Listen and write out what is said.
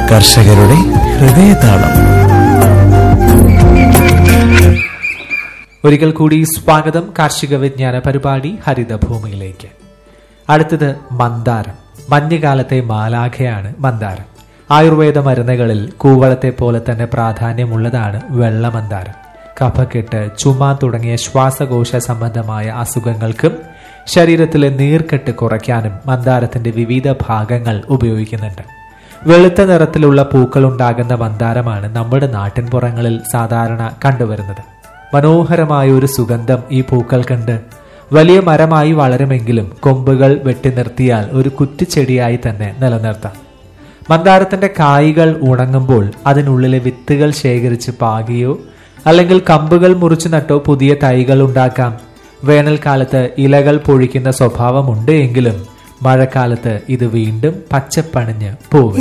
കർഷകരുടെ ഹൃദയതാളം ഒരിക്കൽ കൂടി സ്വാഗതം കാർഷിക വിജ്ഞാന പരിപാടി ഹരിതഭൂമിയിലേക്ക് അടുത്തത് മന്ദാരം മഞ്ഞുകാലത്തെ മാലാഖയാണ് മന്ദാരം ആയുർവേദ മരുന്നുകളിൽ കൂവളത്തെ പോലെ തന്നെ പ്രാധാന്യമുള്ളതാണ് വെള്ളമന്ദാരം കഫക്കെട്ട് ചുമ തുടങ്ങിയ ശ്വാസകോശ സംബന്ധമായ അസുഖങ്ങൾക്കും ശരീരത്തിലെ നീർക്കെട്ട് കുറയ്ക്കാനും മന്ദാരത്തിന്റെ വിവിധ ഭാഗങ്ങൾ ഉപയോഗിക്കുന്നുണ്ട് വെളുത്ത നിറത്തിലുള്ള പൂക്കൾ ഉണ്ടാകുന്ന മന്ദാരമാണ് നമ്മുടെ നാട്ടിൻപുറങ്ങളിൽ സാധാരണ കണ്ടുവരുന്നത് മനോഹരമായ ഒരു സുഗന്ധം ഈ പൂക്കൾക്കുണ്ട് വലിയ മരമായി വളരുമെങ്കിലും കൊമ്പുകൾ വെട്ടി നിർത്തിയാൽ ഒരു കുറ്റിച്ചെടിയായി തന്നെ നിലനിർത്താം മന്ദാരത്തിന്റെ കായ്കൾ ഉണങ്ങുമ്പോൾ അതിനുള്ളിലെ വിത്തുകൾ ശേഖരിച്ച് പാകിയോ അല്ലെങ്കിൽ കമ്പുകൾ മുറിച്ചു നട്ടോ പുതിയ തൈകൾ ഉണ്ടാക്കാം വേനൽക്കാലത്ത് ഇലകൾ പൊഴിക്കുന്ന സ്വഭാവമുണ്ട് എങ്കിലും മഴക്കാലത്ത് ഇത് വീണ്ടും പച്ചപ്പണിഞ്ഞ് പോവും